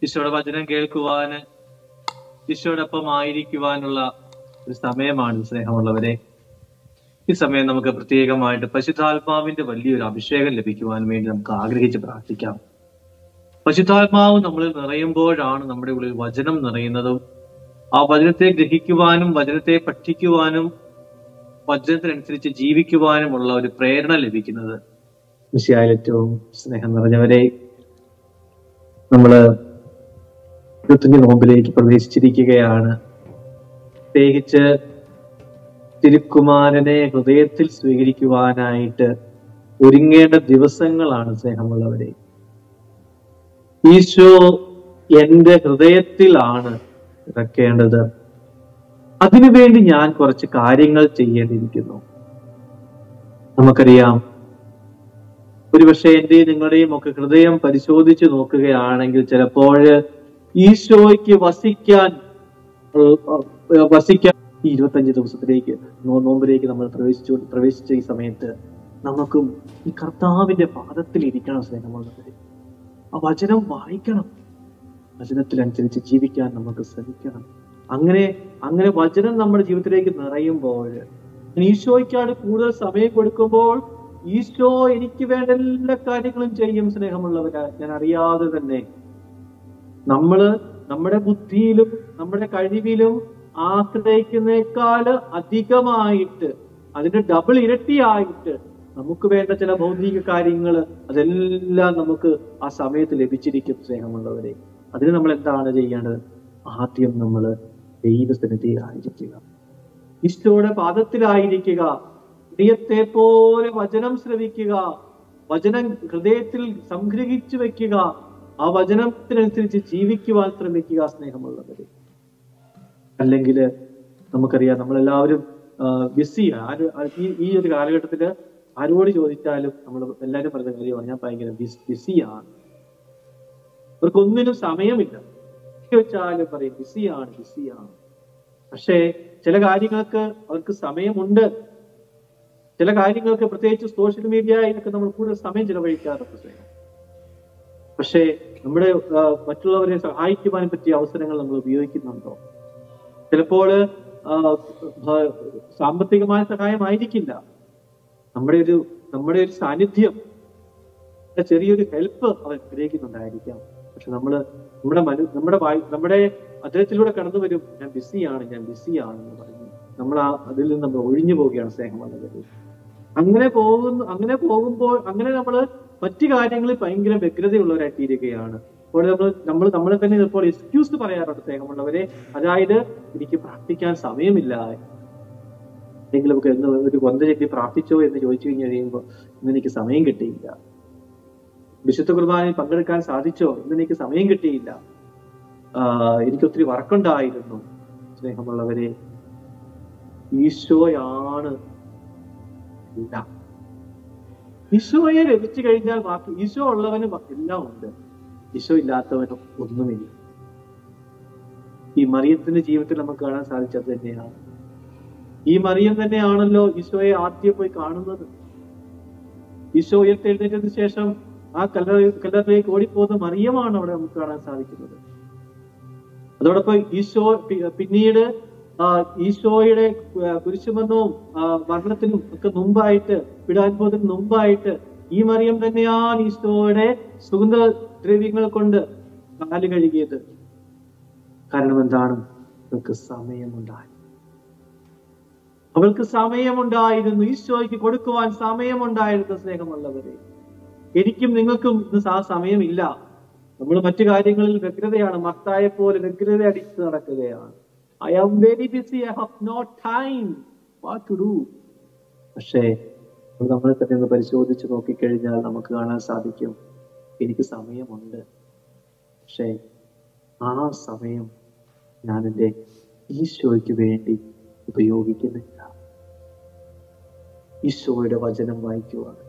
ഈശോയുടെ വചനം കേൾക്കുവാന് ഈശോടൊപ്പം ആയിരിക്കുവാനുള്ള ഒരു സമയമാണ് സ്നേഹമുള്ളവരെ ഈ സമയം നമുക്ക് പ്രത്യേകമായിട്ട് പരിശുദ്ധാത്മാവിന്റെ വലിയൊരു അഭിഷേകം ലഭിക്കുവാൻ വേണ്ടി നമുക്ക് ആഗ്രഹിച്ച് പ്രാർത്ഥിക്കാം പരിശുദ്ധാത്മാവ് നമ്മളിൽ നിറയുമ്പോഴാണ് നമ്മുടെ ഉള്ളിൽ വചനം നിറയുന്നതും ആ വചനത്തെ ഗ്രഹിക്കുവാനും വചനത്തെ പഠിക്കുവാനും വചനത്തിനനുസരിച്ച് ജീവിക്കുവാനുമുള്ള ഒരു പ്രേരണ ലഭിക്കുന്നത് വിഷയായ ഏറ്റവും സ്നേഹം നിറഞ്ഞവരെ നമ്മള് ഇരുപത്തഞ്ച് നോമ്പിലേക്ക് പ്രവേശിച്ചിരിക്കുകയാണ് പ്രത്യേകിച്ച് തിരുക്കുമാരനെ ഹൃദയത്തിൽ സ്വീകരിക്കുവാനായിട്ട് ഒരുങ്ങേണ്ട ദിവസങ്ങളാണ് സ്നേഹമുള്ളവരെ ഈശോ എന്റെ ഹൃദയത്തിലാണ് ഇറക്കേണ്ടത് അതിനുവേണ്ടി ഞാൻ കുറച്ച് കാര്യങ്ങൾ ചെയ്യേണ്ടിയിരിക്കുന്നു നമുക്കറിയാം ഒരുപക്ഷെ എന്റെയും നിങ്ങളുടെയും ഒക്കെ ഹൃദയം പരിശോധിച്ച് നോക്കുകയാണെങ്കിൽ ചിലപ്പോൾ ഈശോയ്ക്ക് വസിക്കാൻ ഏഹ്, വസിക്കാൻ ഈ ഇരുപത്തഞ്ച് ദിവസത്തിലേക്ക് നോ- നോമ്പിലേക്ക് നമ്മൾ പ്രവേശിച്ചു പ്രവേശിച്ച ഈ സമയത്ത് നമുക്കും ഈ കർത്താവിന്റെ പാദത്തിൽ ഇരിക്കണം സ്നേഹമുള്ളവരെ ആ വചനം വായിക്കണം വചനത്തിനനുസരിച്ച് ജീവിക്കാൻ നമുക്ക് ശ്രമിക്കണം അങ്ങനെ അങ്ങനെ വചനം നമ്മുടെ ജീവിതത്തിലേക്ക് നിറയുമ്പോൾ ഈശോയ്ക്കാണ് കൂടുതൽ സമയം കൊടുക്കുമ്പോൾ ഈശോ എനിക്ക് വേണ്ട എല്ലാ കാര്യങ്ങളും ചെയ്യും സ്നേഹമുള്ളവരാ ഞാൻ അറിയാതെ തന്നെ നമ്മള് നമ്മുടെ ബുദ്ധിയിലും നമ്മുടെ കഴിവിലും ആശ്രയിക്കുന്നേക്കാള് അധികമായിട്ട് അതിന്റെ ഡബിൾ ഇരട്ടിയായിട്ട് നമുക്ക് വേണ്ട ചില ഭൗതിക കാര്യങ്ങൾ അതെല്ലാം നമുക്ക് ആ സമയത്ത് ലഭിച്ചിരിക്കും സ്നേഹമുള്ളവരെ അതിന് നമ്മൾ എന്താണ് ചെയ്യേണ്ടത് ആദ്യം നമ്മൾ ദൈവസന്നിധിയിലായിരിക്കുക ഈശോയുടെ പാദത്തിലായിരിക്കുക ഹൃദയത്തെ പോലെ വചനം ശ്രവിക്കുക വചനം ഹൃദയത്തിൽ സംഗ്രഹിച്ചു വെക്കുക ആ വചനത്തിനനുസരിച്ച് ജീവിക്കുവാൻ ശ്രമിക്കുക സ്നേഹമുള്ളവരെ അല്ലെങ്കിൽ നമുക്കറിയാം നമ്മളെല്ലാവരും ബിസിയാണ് ആര് ആ- ഈ ഈ ഒരു കാലഘട്ടത്തില് ആരോട് ചോദിച്ചാലും നമ്മൾ എല്ലാവരും പറയുന്ന കാര്യമാണ് ഞാൻ ഭയങ്കര ബിസിയാണ് അവർക്കൊന്നിനും സമയമില്ല വെച്ചാലും പറയും ബിസിയാണ് ബിസിയാണ് പക്ഷേ ചില കാര്യങ്ങൾക്ക് അവർക്ക് സമയമുണ്ട് ചില കാര്യങ്ങൾക്ക് പ്രത്യേകിച്ച് സോഷ്യൽ മീഡിയയിലൊക്കെ നമ്മൾ കൂടുതൽ സമയം ചിലവഴിക്കാറുണ്ട് സ്നേഹം. പക്ഷേ നമ്മുടെ ആ, മറ്റുള്ളവരെ സഹായിക്കുവാൻ പറ്റിയ അവസരങ്ങൾ നമ്മൾ ഉപയോഗിക്കുന്നുണ്ടോ ചിലപ്പോൾ ആ, ആ, സാമ്പത്തികമായ സഹായമായിരിക്കില്ല നമ്മുടെ ഒരു നമ്മുടെ ഒരു സാന്നിധ്യം നമ്മുടെ ചെറിയൊരു ഹെൽപ്പ് അവർ ആഗ്രഹിക്കുന്നുണ്ടായിരിക്കാം പക്ഷെ നമ്മള് നമ്മുടെ മനു നമ്മുടെ വായു നമ്മുടെ അദ്ദേഹത്തിലൂടെ കടന്നു വരും ഞാൻ ബിസിയാണ് ഞാൻ ബിസിയാണ് എന്ന് പറഞ്ഞു നമ്മൾ ആ അതിൽ നിന്ന് നമ്മൾ ഒഴിഞ്ഞു പോവുകയാണ് സ്നേഹം വന്നത് അങ്ങനെ പോകുന്നു അങ്ങനെ പോകുമ്പോൾ അങ്ങനെ നമ്മൾ മറ്റു കാര്യങ്ങളിൽ ഭയങ്കര വ്യഗ്രതയുള്ളവരായിത്തീരുകയാണ് അപ്പോൾ നമ്മൾ നമ്മൾ നമ്മളെ തന്നെ ഇപ്പോൾ എക്സ്ക്യൂസ് പറയാറുണ്ട് സ്നേഹമുള്ളവരെ അതായത് എനിക്ക് പ്രാർത്ഥിക്കാൻ സമയമില്ല അല്ലെങ്കിൽ നമുക്ക് എന്ന് ഒരു കൊന്ത ചെല്ലി പ്രാർത്ഥിച്ചോ എന്ന് ചോദിച്ചു കഴിഞ്ഞ് കഴിയുമ്പോൾ ഇന്ന് എനിക്ക് സമയം കിട്ടിയില്ല വിശുദ്ധ കുർബാനയിൽ പങ്കെടുക്കാൻ സാധിച്ചോ ഇന്ന് എനിക്ക് സമയം കിട്ടിയില്ല ആഹ് എനിക്ക് ഒത്തിരി വർക്കുണ്ടായിരുന്നു സ്നേഹമുള്ളവരെ ഈശോയാണ് എല്ലാം ഈശോയെ ലഭിച്ചു കഴിഞ്ഞാൽ ബാക്കി ഈശോ ഉള്ളവന് ബ- എല്ലാം ഉണ്ട് ഈശോ ഇല്ലാത്തവനും ഒന്നുമില്ല ഈ മറിയത്തിന്റെ ജീവിതത്തിൽ നമുക്ക് കാണാൻ സാധിച്ചത് തന്നെയാണ് ഈ മറിയം തന്നെയാണല്ലോ ഈശോയെ ആദ്യം പോയി കാണുന്നത് ഈശോ ഉയർത്തെഴുന്നേറ്റതിന് ശേഷം ആ കല്ലറ കല്ലറയിലേക്ക് ഓടിപ്പോകുന്ന മറിയമാണ് അവിടെ നമുക്ക് കാണാൻ സാധിക്കുന്നത് അതോടൊപ്പം ഈശോ പി- പിന്നീട് ആ, ഈശോയുടെ ആ, കുരിശുമരണവും ആ, മരണത്തിനും ഒക്കെ മുമ്പായിട്ട് വിടാൻപോതിന് മുമ്പായിട്ട് ഈ മറിയം തന്നെയാണ് ഈശോയുടെ സുഗന്ധ ദ്രവ്യങ്ങൾ കൊണ്ട് കാല് കഴുകിയത് കാരണം എന്താണ് അവൾക്ക് സമയമുണ്ടായി അവൾക്ക് സമയമുണ്ടായിരുന്നു ഈശോയ്ക്ക് കൊടുക്കുവാൻ സമയമുണ്ടായിരുന്നു സ്നേഹമുള്ളവരെ എനിക്കും നിങ്ങൾക്കും ഇന്ന് ആ സമയമില്ല നമ്മൾ മറ്റു കാര്യങ്ങളിൽ വ്യഗ്രതയാണ് മത്തായെ പോലെ വ്യഗ്രത അടിച്ച് നടക്കുകയാണ് I am very busy I have no time what to do പക്ഷേ നമ്മൾ നമ്മളെ തന്നെ ഒന്ന് പരിശോധിച്ച് നോക്കിക്കഴിഞ്ഞാൽ നമുക്ക് കാണാൻ സാധിക്കും എനിക്ക് സമയമുണ്ട് പക്ഷേ ആ സമയം ഞാൻ എൻ്റെ ഈശോയ്ക്ക് വേണ്ടി ഉപയോഗിക്കുന്നില്ല ഈശോയുടെ വചനം വായിക്കുവാണ്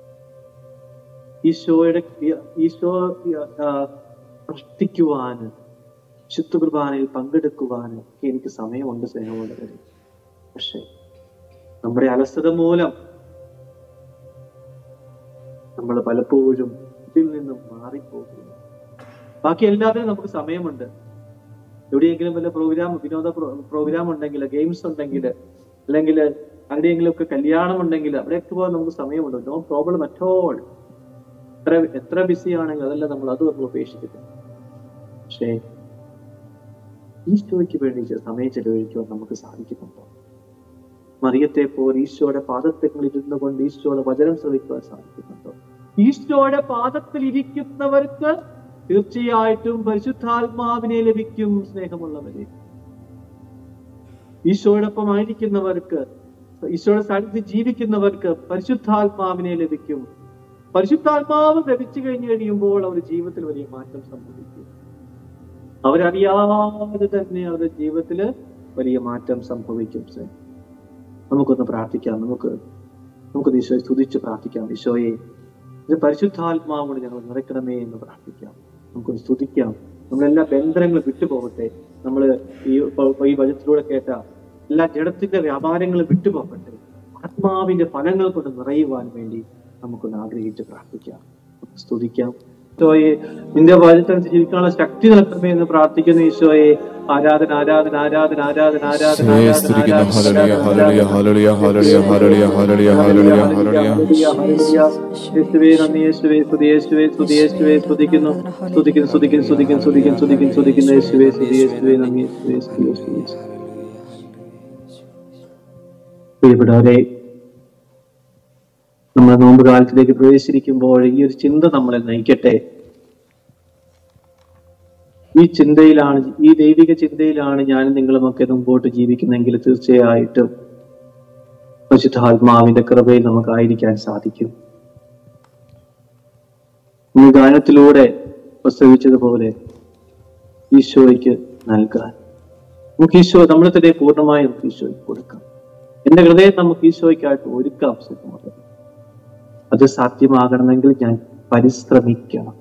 ഈശോയുടെ ഈശോ ആ, പ്രാർത്ഥിക്കുവാന് ശുദ്ധ കുർബാനയിൽ പങ്കെടുക്കുവാനും ഒക്കെ എനിക്ക് സമയമുണ്ട് സ്നേഹമുള്ളവര് പക്ഷെ നമ്മുടെ അലസത മൂലം നമ്മൾ പലപ്പോഴും ഇതിൽ നിന്നും മാറിപ്പോകുന്നു ബാക്കി എല്ലാത്തിനും നമുക്ക് സമയമുണ്ട് എവിടെയെങ്കിലും വല്ല പ്രോഗ്രാം വിനോദ പ്രോഗ്രാം ഉണ്ടെങ്കിൽ ഗെയിംസ് ഉണ്ടെങ്കിൽ അല്ലെങ്കിൽ ആരുടെയെങ്കിലും ഒക്കെ കല്യാണം ഉണ്ടെങ്കിൽ അവിടെയൊക്കെ പോകാൻ നമുക്ക് സമയമുണ്ട് നോ പ്രോബ്ലം അറ്റോൾ എത്ര എത്ര ബിസി ആണെങ്കിൽ അതല്ല നമ്മൾ അത് നമ്മൾ ഉപേക്ഷിക്കുന്നത് പക്ഷേ ഈശോയ്ക്ക് വേണ്ടി ചെ- സമയം ചെലവഴിക്കുവാൻ നമുക്ക് സാധിക്കുന്നുണ്ടോ മറിയത്തെ പോലെ ഈശോയുടെ പാദത്തിൽ ഇരുന്നു കൊണ്ട് ഈശോയുടെ വചനം ശ്രമിക്കുവാൻ സാധിക്കുന്നുണ്ടോ ഈശോയുടെ പാദത്തിൽ ഇരിക്കുന്നവർക്ക് തീർച്ചയായിട്ടും പരിശുദ്ധാത്മാവിനെ ലഭിക്കും സ്നേഹമുള്ളവരെ ഈശോയോടൊപ്പം ആയിരിക്കുന്നവർക്ക് ഈശോയുടെ സാന്നിധ്യം ജീവിക്കുന്നവർക്ക് പരിശുദ്ധാത്മാവിനെ ലഭിക്കും പരിശുദ്ധാത്മാവ് ലഭിച്ചു കഴിഞ്ഞു കഴിയുമ്പോൾ അവരുടെ ജീവിതത്തിൽ വലിയ മാറ്റം സംഭവിക്കും അവരറിയാതെ തന്നെ അവരുടെ ജീവിതത്തില് വലിയ മാറ്റം സംഭവിക്കും സേ. നമുക്കൊന്ന് പ്രാർത്ഥിക്കാം നമുക്ക് നമുക്ക് ഈശോയെ സ്തുതിച്ച് പ്രാർത്ഥിക്കാം ഈശോയെ ഇത് പരിശുദ്ധാത്മാവോട് ഞങ്ങൾ നിറയ്ക്കണമേ എന്ന് പ്രാർത്ഥിക്കാം നമുക്കൊന്ന് സ്തുതിക്കാം നമ്മളെല്ലാ ബന്ധനങ്ങളും വിട്ടുപോകട്ടെ നമ്മൾ ഈ ഈ വചനത്തിലൂടെ കേട്ട എല്ലാ ജഡത്തിന്റെ വ്യാപാരങ്ങളും വിട്ടുപോകട്ടെ ആത്മാവിന്റെ ഫലങ്ങൾ കൊണ്ട് നിറയുവാൻ വേണ്ടി നമുക്കൊന്ന് ആഗ്രഹിച്ച് പ്രാർത്ഥിക്കാം സ്തുതിക്കാം ഈശോയെ നിന്റെ വചനത്തിനനുസരിച്ച് ജീവിക്കാനുള്ള ശക്തി നൽകണമേ എന്ന് പ്രാർത്ഥിക്കുന്ന ഈശോയെ ആരാധന ആരാധന ആരാധന ആരാധന ആരാധന ഈശോയെ സ്തുതിക്കുന്നു. ഹല്ലേലൂയ, ഹല്ലേലൂയ, ഹല്ലേലൂയ, ഹല്ലേലൂയ, ഹല്ലേലൂയ, ഹല്ലേലൂയ, ഹല്ലേലൂയ, ഹല്ലേലൂയ. യേശുവേ നന്ദി യേശുവേ സ്തുതി യേശുവേ സ്തുതി യേശുവേ സ്തുതിക്കുന്നു സ്തുതിക്കുന്നു സ്തുതിക്കുന്നു സ്തുതിക്കുന്നു സ്തുതിക്കുന്നു സ്തുതിക്കുന്നു സ്തുതിക്കുന്നു യേശുവേ സ്തുതി യേശുവേ നന്ദി യേശുവേ സ്തുതി യേശുവേ പ്രിയപ്പെട്ടവരെ നമ്മൾ നോമ്പ് കാലത്തിലേക്ക് പ്രവേശിച്ചിരിക്കുമ്പോൾ ഈ ഒരു ചിന്ത നമ്മളെ നയിക്കട്ടെ ഈ ചിന്തയിലാണ് ഈ ദൈവിക ചിന്തയിലാണ് ഞാനും നിങ്ങളുമൊക്കെ മുമ്പോട്ട് ജീവിക്കുന്നെങ്കിൽ തീർച്ചയായിട്ടും പരിശുദ്ധാത്മാവിന്റെ കൃപയിൽ നമുക്കായിരിക്കാൻ സാധിക്കും ഈ ഗാനത്തിലൂടെ പ്രസവിച്ചതുപോലെ ഈശോയ്ക്ക് നൽകാൻ നമുക്ക് ഈശോ നമ്മളെ തന്നെ പൂർണ്ണമായി നമുക്ക് ഈശോയ്ക്ക് കൊടുക്കാം എന്റെ ഹൃദയം നമുക്ക് ഈശോയ്ക്കായിട്ട് ഒരുക്കാം സുഖമുള്ളത് അത് സാധ്യമാകണമെങ്കിൽ ഞാൻ പരിശ്രമിക്കണം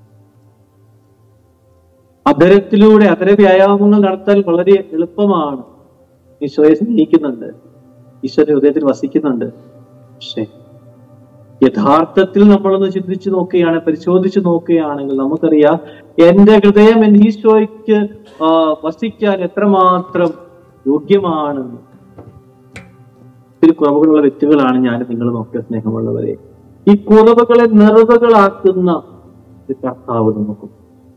അധരത്തിലൂടെ അധര വ്യായാമങ്ങൾ നടത്താൻ വളരെ എളുപ്പമാണ് ഈശോയെ സ്നേഹിക്കുന്നുണ്ട് ഈശോയുടെ ഹൃദയത്തിൽ വസിക്കുന്നുണ്ട് പക്ഷേ യഥാർത്ഥത്തിൽ നമ്മളൊന്ന് ചിന്തിച്ചു നോക്കുകയാണ് പരിശോധിച്ചു നോക്കുകയാണെങ്കിൽ നമുക്കറിയാം എന്റെ ഹൃദയം എന്റെ ഈശോയ്ക്ക് ആ, വസിക്കാൻ എത്രമാത്രം യോഗ്യമാണെന്ന് ഒത്തിരി കുറവുകളുള്ള വ്യക്തികളാണ് ഞാനും നിങ്ങളും ഒക്കെ സ്നേഹമുള്ളവരെ ഈ കുറവുകളെ നിറവുകളാക്കുന്ന ഒരു കർത്താവ് നമുക്കും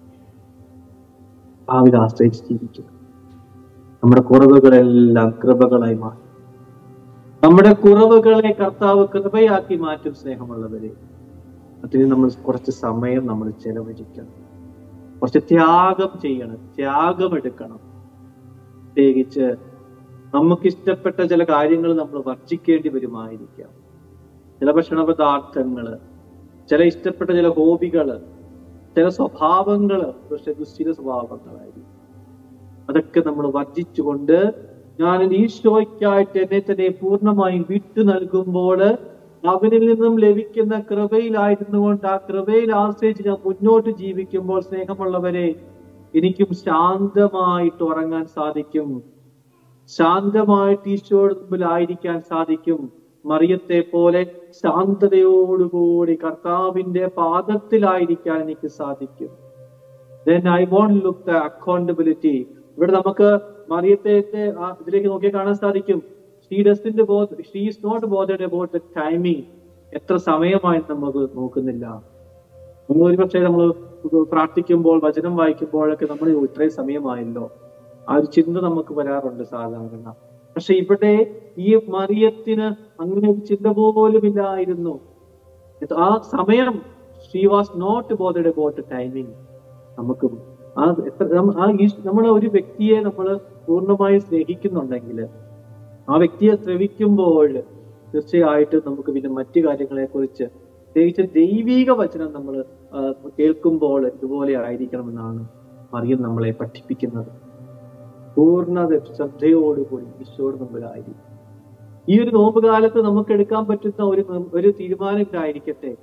ഭാവിയിൽ ആശ്രയിച്ച് ജീവിക്കുക നമ്മുടെ കുറവുകളെല്ലാം കൃപകളായി മാറും നമ്മുടെ കുറവുകളെ കർത്താവ് കൃപയാക്കി മാറ്റും സ്നേഹമുള്ളവരെ അതിന് നമ്മൾ കുറച്ച് സമയം നമ്മൾ ചെലവഴിക്കണം കുറച്ച് ത്യാഗം ചെയ്യണം ത്യാഗം എടുക്കണം പ്രത്യേകിച്ച് നമുക്ക് ഇഷ്ടപ്പെട്ട ചില കാര്യങ്ങൾ നമ്മൾ വർജിക്കേണ്ടി വരുമായിരിക്കാം ചില ഭക്ഷണ പദാർത്ഥങ്ങള് ചില ഇഷ്ടപ്പെട്ട ചില ഹോബികള് ചില സ്വഭാവങ്ങള് പക്ഷെ ദുശ്ചിത സ്വഭാവങ്ങളായിരിക്കും അതൊക്കെ നമ്മൾ വർജിച്ചുകൊണ്ട് ഞാൻ എൻ്റെ ഈശോയ്ക്കായിട്ട് എന്നെ തന്നെ പൂർണ്ണമായും വിട്ടു നൽകുമ്പോൾ അവനിൽ നിന്നും ലഭിക്കുന്ന കൃപയിലായിരുന്നു കൊണ്ട് ആ കൃപയിൽ ആശ്രയിച്ച് ഞാൻ മുന്നോട്ട് ജീവിക്കുമ്പോൾ സ്നേഹമുള്ളവരെ എനിക്കും ശാന്തമായിട്ട് ഉറങ്ങാൻ സാധിക്കും ശാന്തമായിട്ട് ഈശോയുടെ മുമ്പിൽ ആയിരിക്കാൻ സാധിക്കും മറിയത്തെ പോലെ ശാന്തതയോടുകൂടി കർത്താവിന്റെ പാദത്തിലായിരിക്കാൻ എനിക്ക് സാധിക്കും then I won't look the accountability ഇവിടെ നമുക്ക് മറിയത്തെ ആ ഇതിലേക്ക് നോക്കിയാൽ കാണാൻ സാധിക്കും ഷീ ഡസ്റ്റിന്റെ she is not bothered about the timing എത്ര സമയമായി നമുക്ക് നോക്കുന്നില്ല നമ്മൾ ഒരുപക്ഷെ നമ്മൾ പ്രാർത്ഥിക്കുമ്പോൾ വചനം വായിക്കുമ്പോഴൊക്കെ നമ്മൾ ഇത്രയും സമയമായല്ലോ ആ ഒരു ചിന്ത നമുക്ക് വരാറുണ്ട് സാധാരണ പക്ഷെ ഇവിടെ ഈ മറിയത്തിന് അങ്ങനെ ഒരു ചിന്ത പോലും ഇല്ലായിരുന്നു ഇത് ആ സമയം she was not bothered about timing നമുക്ക് ആ എത്ര നമ്മ- ആ നമ്മൾ ഒരു വ്യക്തിയെ നമ്മൾ പൂർണ്ണമായി സ്നേഹിക്കുന്നുണ്ടെങ്കിൽ ആ വ്യക്തിയെ ശ്രവിക്കുമ്പോൾ തീർച്ചയായിട്ടും നമുക്ക് പിന്നെ മറ്റു കാര്യങ്ങളെ കുറിച്ച് പ്രത്യേകിച്ച് ദൈവീക വചനം നമ്മൾ കേൾക്കുമ്പോൾ ഇതുപോലെ ആയിരിക്കണമെന്നാണ് മറിയം നമ്മളെ പഠിപ്പിക്കുന്നത് പൂർണ്ണ ശ്രദ്ധയോടുകൂടി ഈശോയുടെ മുമ്പിലായിരിക്കും ഈ ഒരു നോമ്പ് കാലത്ത് നമുക്ക് എടുക്കാൻ പറ്റുന്ന ഒരു ഒരു തീരുമാനം ഇതായിരിക്കട്ടെ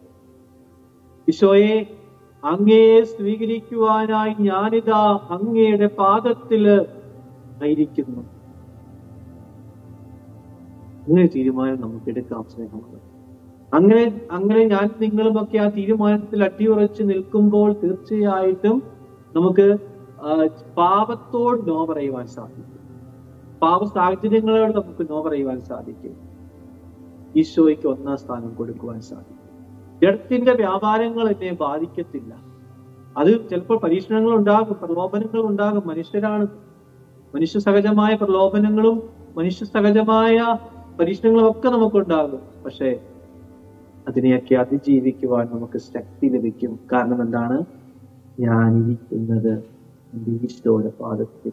ഈശോയെ അങ്ങയെ സ്വീകരിക്കുവാനായി ഞാനിതാ അങ്ങയുടെ പാദത്തില് ആയിരിക്കുന്നു അങ്ങനെ ഒരു തീരുമാനം നമുക്ക് എടുക്കാം സ്നേഹമുള്ളത് അങ്ങനെ അങ്ങനെ ഞാൻ നിങ്ങളുമൊക്കെ ആ തീരുമാനത്തിൽ അടിയുറച്ച് നിൽക്കുമ്പോൾ തീർച്ചയായിട്ടും നമുക്ക് ആ, പാപത്തോട് നോ പറയുവാൻ സാധിക്കും പാപ സാഹചര്യങ്ങളോട് നമുക്ക് നോ പറയുവാൻ സാധിക്കും ഈശോയ്ക്ക് ഒന്നാം സ്ഥാനം കൊടുക്കുവാൻ സാധിക്കും ജഡത്തിന്റെ വ്യാപാരങ്ങൾ എന്നെ ബാധിക്കത്തില്ല അത് ചിലപ്പോൾ പരീക്ഷണങ്ങൾ ഉണ്ടാകും പ്രലോഭനങ്ങൾ ഉണ്ടാകും മനുഷ്യരാണ് മനുഷ്യ സഹജമായ പ്രലോഭനങ്ങളും മനുഷ്യ സഹജമായ പരീക്ഷണങ്ങളും ഒക്കെ നമുക്കുണ്ടാകും പക്ഷേ അതിനെയൊക്കെ അതിജീവിക്കുവാൻ നമുക്ക് ശക്തി ലഭിക്കും കാരണം എന്താണ് ഞാൻ ഇരിക്കുന്നത് എൻ്റെ ഈശോയുടെ പാദത്തിൽ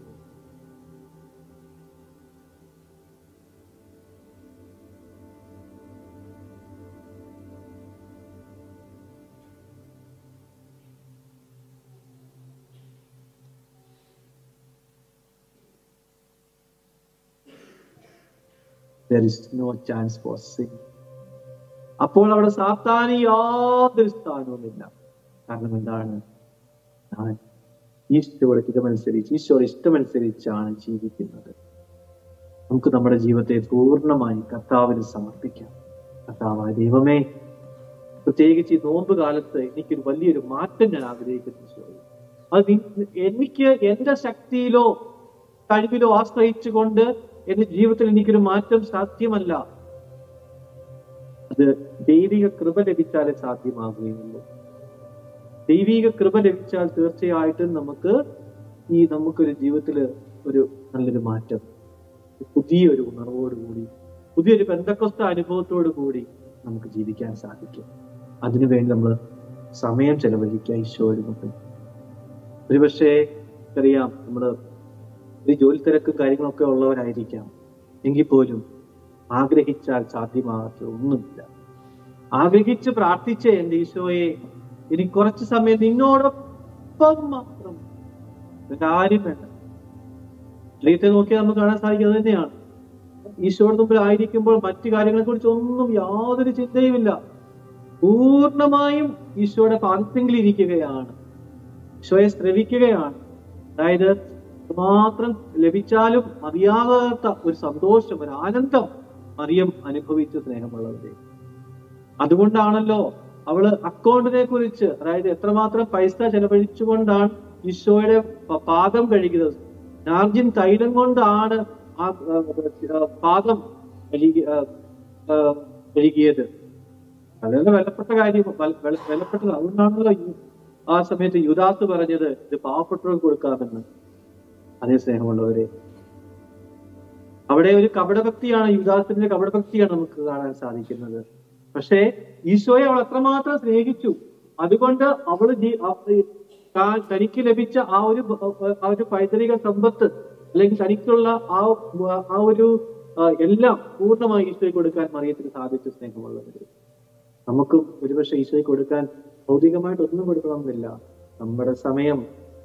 there is no chance for sin. അപ്പോൾ അവിടെ സാത്താന് യാതൊരു സ്ഥാനവുമില്ല കാരണം എന്താണ് ഞാൻ ഈശോയുടെ ഹിതമനുസരിച്ച് ഈശോയുടെ ഇഷ്ടമനുസരിച്ചാണ് ജീവിക്കുന്നത് നമുക്ക് നമ്മുടെ ജീവിതത്തെ പൂർണ്ണമായി കർത്താവിന് സമർപ്പിക്കാം കർത്താവായ ദൈവമേ പ്രത്യേകിച്ച് ഈ നോമ്പ് കാലത്ത് എനിക്കൊരു വലിയൊരു മാറ്റം ഞാൻ ആഗ്രഹിക്കുന്നു ഈശോയെ. അത് നി- എനിക്ക് എന്റെ ശക്തിയിലോ കഴിവിലോ ആശ്രയിച്ചുകൊണ്ട് എന്റെ ജീവിതത്തിൽ എനിക്കൊരു മാറ്റം സാധ്യമല്ല അത് ദൈവിക കൃപ ലഭിച്ചാലേ സാധ്യമാകുകയുള്ളൂ ദൈവിക കൃപ ലഭിച്ചാൽ തീർച്ചയായിട്ടും നമുക്ക് ഈ നമുക്കൊരു ജീവിതത്തിൽ ഒരു നല്ലൊരു മാറ്റം പുതിയൊരു ഉണർവോടുകൂടി പുതിയൊരു ബന്ധക്കസ്ത അനുഭവത്തോടു കൂടി നമുക്ക് ജീവിക്കാൻ സാധിക്കും അതിനുവേണ്ടി നമ്മൾ സമയം ചെലവഴിക്കുക ഈശോയുടെ മുമ്പിൽ ഒരുപക്ഷെ അറിയാം നമ്മള് ഒരു ജോലി തിരക്കും കാര്യങ്ങളൊക്കെ ഉള്ളവരായിരിക്കാം എങ്കിൽ പോലും ആഗ്രഹിച്ചാൽ സാധ്യമാകാത്ത ഒന്നുമില്ല ആഗ്രഹിച്ച് പ്രാർത്ഥിച്ച എന്റെ ഈശോയെ എനിക്ക് കുറച്ച് സമയം നിന്നോടൊപ്പം മാത്രം കാര്യം വേണ്ട ശരീരത്തെ നോക്കിയാൽ നമുക്ക് കാണാൻ സാധിക്കും അത് തന്നെയാണ് ഈശോയുടെ മുമ്പിൽ ആയിരിക്കുമ്പോൾ മറ്റു കാര്യങ്ങളെ കുറിച്ച് ഒന്നും യാതൊരു ചിന്തയുമില്ല പൂർണ്ണമായും ഈശോയുടെ പാദത്തെങ്കിൽ ഇരിക്കുകയാണ് ഈശോയെ ശ്രവിക്കുകയാണ് അതായത് മാത്രം ലഭിച്ചാലും മതിയാകാത്ത ഒരു സന്തോഷം ഒരു ആനന്ദം മറിയം അനുഭവിച്ച സ്നേഹമുള്ളവരെ അതുകൊണ്ടാണല്ലോ അവള് അക്കൗണ്ടിനെ കുറിച്ച് അതായത് എത്രമാത്രം പൈസ ചെലവഴിച്ചുകൊണ്ടാണ് ഈശോയുടെ പ- പാദം കഴുകിയത് നാർജിൻ തൈലം കൊണ്ടാണ് ആ ആ, ആ, പാദം കഴുകി ആ, ആ, കഴുകിയത് വളരെ വിലപ്പെട്ട കാര്യം വല- വില- വിലപ്പെട്ടത് അതുകൊണ്ടാണല്ലോ യു- ആ സമയത്ത് യുദാസ് പറഞ്ഞത് ഇത് പാവപ്പെട്ടവർക്ക് കൊടുക്കാമെന്ന് അതേ സ്നേഹമുള്ളവരെ അവിടെ ഒരു കപടഭക്തിയാണ് യുദാസിന്റെ കപടഭക്തിയാണ് നമുക്ക് കാണാൻ സാധിക്കുന്നത് പക്ഷേ ഈശോയെ അവൾ അത്രമാത്രം സ്നേഹിച്ചു അതുകൊണ്ട് അവള് ജീ- ആ- ഈ താൻ- തനിക്ക് ലഭിച്ച ആ ഒരു ബ- ആ ഒരു പൈതൃക സമ്പത്ത് അല്ലെങ്കിൽ തനിക്കുള്ള ആ ആ ഒരു ആ, എല്ലാം പൂർണ്ണമായി ഈശോയ്ക്ക് കൊടുക്കാൻ മറിയത്തിന് സാധിച്ചു സ്നേഹമുള്ളവര് നമുക്കും ഒരുപക്ഷെ ഈശോയ്ക്ക് കൊടുക്കാൻ ഭൗതികമായിട്ട് ഒന്നും കൊടുക്കണമെന്നില്ല നമ്മുടെ സമയം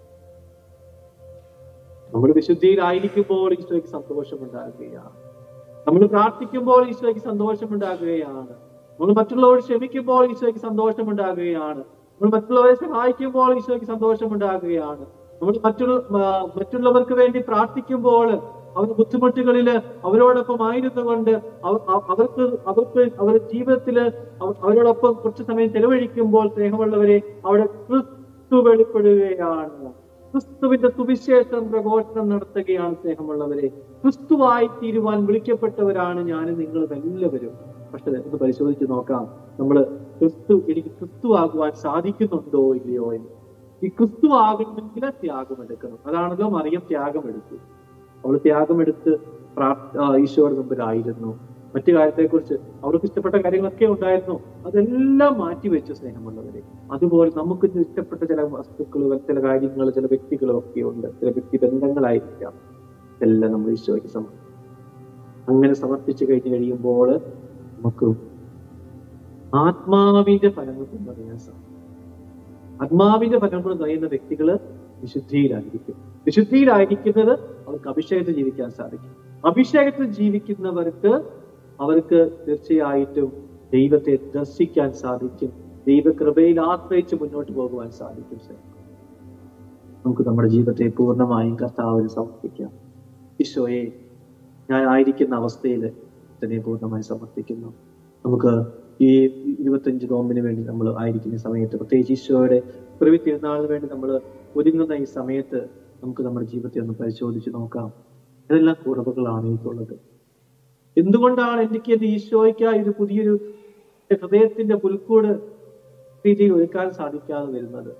നമ്മൾ വിശുദ്ധിയിലായിരിക്കുമ്പോൾ ഈശോയ്ക്ക് സന്തോഷമുണ്ടാകുകയാണ് നമ്മൾ പ്രാർത്ഥിക്കുമ്പോൾ ഈശോയ്ക്ക് സന്തോഷമുണ്ടാകുകയാണ് നമ്മൾ മറ്റുള്ളവരോട് ക്ഷമിക്കുമ്പോൾ ഈശോയ്ക്ക് സന്തോഷമുണ്ടാകുകയാണ് നമ്മൾ മറ്റുള്ളവരെ സഹായിക്കുമ്പോൾ ഈശോയ്ക്ക് സന്തോഷമുണ്ടാകുകയാണ് നമ്മൾ മറ്റുള്ള ആ, മറ്റുള്ളവർക്ക് വേണ്ടി പ്രാർത്ഥിക്കുമ്പോൾ അവർ ബുദ്ധിമുട്ടുകളില് അവരോടൊപ്പം ആയിരുന്നു കൊണ്ട് അവ- അവ- അവർക്ക് അവർക്ക് അവരുടെ ജീവിതത്തില് അവ- അവരോടൊപ്പം കുറച്ച് സമയം ചെലവഴിക്കുമ്പോൾ സ്നേഹമുള്ളവരെ അവിടെ ക്രിസ്തു വെളിപ്പെടുകയാണ് ക്രിസ്തുവിന്റെ സുവിശേഷം പ്രഘോഷണം നടത്തുകയാണ് സ്നേഹമുള്ളവരെ ക്രിസ്തുവായി തീരുവാൻ വിളിക്കപ്പെട്ടവരാണ് ഞാനും നിങ്ങളും എല്ലാവരും പക്ഷെ ഒന്ന് പരിശോധിച്ച് നോക്കാം നമ്മൾ ക്രിസ്തു എനിക്ക് ക്രിസ്തു ആകുവാൻ സാധിക്കുന്നുണ്ടോ ഇല്ലയോ എന്ന് ഈ ക്രിസ്തു ആകണമെങ്കിൽ ത്യാഗമെടുക്കണം അതാണല്ലോ മറിയം ത്യാഗമെടുത്തു അവൾ ത്യാഗമെടുത്ത് പ്രാർത്ഥ ആ, ഈശോയുടെ മുമ്പിലായിരുന്നു മറ്റു കാര്യത്തെക്കുറിച്ച് അവർക്ക് ഇഷ്ടപ്പെട്ട കാര്യങ്ങളൊക്കെ ഉണ്ടായിരുന്നു അതെല്ലാം മാറ്റിവെച്ചു സ്നേഹമുള്ളവരെ അതുപോലെ നമുക്ക് ഇഷ്ടപ്പെട്ട ചില വസ്തുക്കൾ ചില കാര്യങ്ങൾ ചില വ്യക്തികളും ഒക്കെ ഉണ്ട് ചില വ്യക്തി ബന്ധങ്ങളായിരിക്കാം എല്ലാം നമ്മൾ ഈശോയ്ക്ക് സമർപ്പിക്കും അങ്ങനെ സമർപ്പിച്ചു കഴിഞ്ഞു കഴിയുമ്പോൾ നമുക്ക് ആത്മാവിന്റെ ഫലങ്ങൾ കൊണ്ടറിയാൻ സാധിക്കും ആത്മാവിന്റെ ഫലങ്ങൾ നിറയുന്ന വ്യക്തികള് വിശുദ്ധിയിലായിരിക്കും വിശുദ്ധിയിലായിരിക്കുന്നത് അവർക്ക് അഭിഷേകത്തിൽ ജീവിക്കാൻ സാധിക്കും അഭിഷേകത്തിൽ ജീവിക്കുന്നവർക്ക് അവർക്ക് തീർച്ചയായിട്ടും ദൈവത്തെ ദർശിക്കാൻ സാധിക്കും ദൈവകൃപയിൽ ആശ്രയിച്ച് മുന്നോട്ട് പോകുവാൻ സാധിക്കും സർ നമുക്ക് നമ്മുടെ ജീവിതത്തെ പൂർണ്ണമായും കർത്താവിന് സമർപ്പിക്കാം ഈശോയെ ഞാൻ ആയിരിക്കുന്ന അവസ്ഥയിൽ തന്നെ പൂർണ്ണമായി സമർപ്പിക്കുന്നു നമുക്ക് ഈ ഇരുപത്തഞ്ച് നോമ്പിന് വേണ്ടി നമ്മൾ ആയിരിക്കുന്ന ഈ സമയത്ത് പ്രത്യേകിച്ച് ഈശോയുടെ പിറവി തിരുനാളിന് വേണ്ടി നമ്മൾ ഒരുങ്ങുന്ന ഈ സമയത്ത് നമുക്ക് നമ്മുടെ ജീവിതത്തെ ഒന്ന് പരിശോധിച്ച് നോക്കാം ഇതെല്ലാം കുറവുകളാണ് എനിക്കുള്ളത് എന്തുകൊണ്ടാണ് എനിക്ക് എന്റെ ഈശോയ്ക്കായി ഒരു പുതിയൊരു ഹൃദയത്തിന്റെ പുൽക്കൂട് രീതിയിൽ ഒരുക്കാൻ സാധിക്കാതെ വരുന്നത്